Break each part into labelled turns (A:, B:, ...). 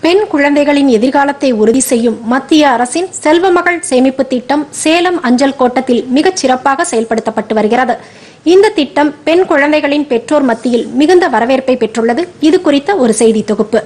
A: பெண் குழந்தைகளின் எதிர்காலத்தை உறுதி செய்யும் மத்திய அரசின் செல்வமகள் சேமிப்பு திட்டம் சேலம் அஞ்சல் கோட்டத்தில் மிகச் சிறப்பாக செயல்படுத்தப்பட்டு வருகிறது இந்த திட்டம் பெண் குழந்தைகளின் பெற்றோர் மத்தியில் மிகுந்த வரவேற்பை பெற்றுள்ளது இது குறித்த ஒரு செய்தி தொகுப்பு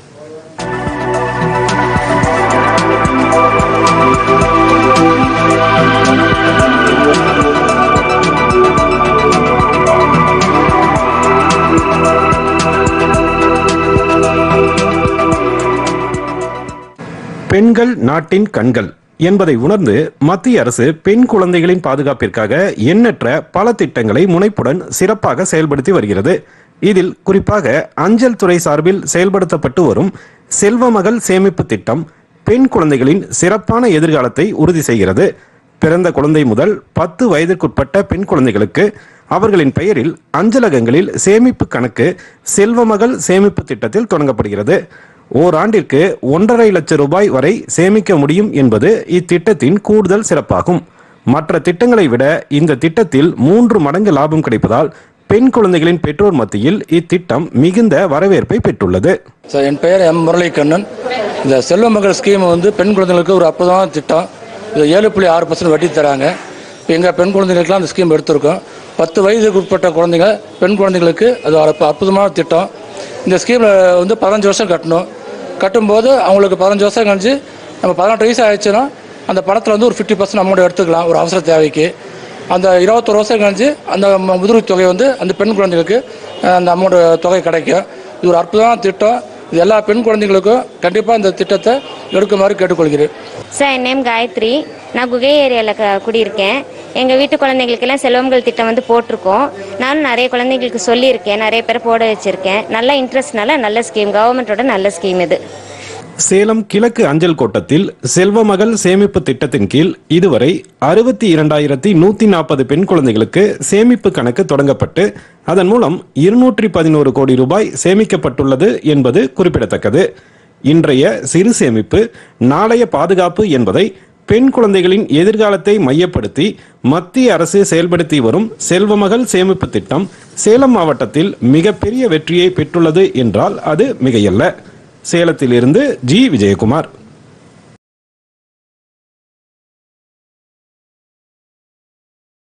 B: பெண்கள் நாட்டின் கண்கள் என்பதை உணர்ந்து மத்திய அரசு பெண் குழந்தைகளின் பாதுகாப்பிற்காக எண்ணற்ற பல திட்டங்களை முனைப்புடன் சிறப்பாக செயல்படுத்தி வருகிறது இதில் குறிப்பாக அஞ்சல் துறை சார்பில் செயல்படுத்தப்பட்டு வரும் செல்வமகள் சேமிப்பு திட்டம் பெண் குழந்தைகளின் சிறப்பான எதிர்காலத்தை உறுதி செய்கிறது பிறந்த குழந்தை முதல் பத்து வயதிற்குட்பட்ட பெண் குழந்தைகளுக்கு அவர்களின் பெயரில் அஞ்சலகங்களில் சேமிப்பு கணக்கு செல்வமகள் சேமிப்பு திட்டத்தில் தொடங்கப்படுகிறது ஓராண்டிற்கு ஒன்றரை லட்சம் ரூபாய் வரை சேமிக்க முடியும் என்பது இத்திட்டத்தின் கூடுதல் சிறப்பாகும் மற்ற திட்டங்களை விட இந்த திட்டத்தில் மூன்று மடங்கு லாபம் கிடைப்பதால் பெண் குழந்தைகளின் பெற்றோர் மத்தியில் இத்திட்டம் மிகுந்த வரவேற்பை பெற்றுள்ளது
C: சார் என் பெயர் எம் முரளிக்கண்ணன் இந்த செல்வ மகள் ஸ்கீம் வந்து பெண் குழந்தைகளுக்கு ஒரு அற்புதமான திட்டம் இது ஏழு புள்ளி ஆறு பர்சன்ட் வட்டி தராங்க இப்போ எங்கள் பெண் குழந்தைகளுக்குலாம் அந்த ஸ்கீம் எடுத்திருக்கோம் பத்து வயதுக்கு உட்பட்ட குழந்தைங்க பெண் குழந்தைகளுக்கு அது ஒரு அற்ப- அற்புதமான திட்டம் இந்த ஸ்கீமில் வந்து பதினஞ்சு வருஷம் கட்டணும் கட்டும்போது அவங்களுக்கு பதினஞ்சு வருஷம் கழிச்சு நம்ம பதினெட்டு வயசு ஆயிடுச்சுன்னா அந்த பணத்தில் வந்து ஒரு ஃபிஃப்டி பர்சன்ட் அமௌண்ட் எடுத்துக்கலாம் ஒரு அவசர தேவைக்கு அந்த இருபத்தொரு வருஷம் கழிச்சு அந்த ம- முதிர்வு தொகை வந்து அந்த பெண் குழந்தைகளுக்கு அஹ், அந்த அமௌண்ட் தொகை கிடைக்கும் இது ஒரு அற்புதமான திட்டம் இது எல்லா பெண் குழந்தைகளுக்கும் கண்டிப்பாக இந்த திட்டத்தை எடுக்குமாறு கேட்டுக்கொள்கிறேன்
D: சார் என் நேம் காயத்ரி நான் குகை ஏரியாவில் க குடியிருக்கேன் எங்கள் வீட்டு குழந்தைங்களுக்கெல்லாம் செல்வங்கள் திட்டம் வந்து போட்டிருக்கோம் நானும் நிறைய குழந்தைங்களுக்கு சொல்லியிருக்கேன் நிறைய பேர் போட வச்சுருக்கேன் நல்ல இன்ட்ரெஸ்ட்னால நல்ல ஸ்கீம் கவர்மெண்ட்டோட நல்ல ஸ்கீம் இது
B: சேலம் கிழக்கு அஞ்சல் கோட்டத்தில் செல்வமகள் சேமிப்பு திட்டத்தின் கீழ் இதுவரை அறுபத்தி இரண்டாயிரத்தி நூத்தி நாற்பது பெண் குழந்தைகளுக்கு சேமிப்பு கணக்கு தொடங்கப்பட்டு அதன் மூலம் இருநூற்றி பதினோரு கோடி ரூபாய் சேமிக்கப்பட்டுள்ளது என்பது குறிப்பிடத்தக்கது இன்றைய சிறு சேமிப்பு நாளைய பாதுகாப்பு என்பதை பெண் குழந்தைகளின் எதிர்காலத்தை மையப்படுத்தி மத்திய அரசு செயல்படுத்தி வரும் செல்வமகள் சேமிப்பு திட்டம் சேலம் மாவட்டத்தில் மிகப்பெரிய வெற்றியை பெற்றுள்ளது என்றால் அது மிகையல்ல சேலத்திலிருந்து ஜி விஜயகுமார்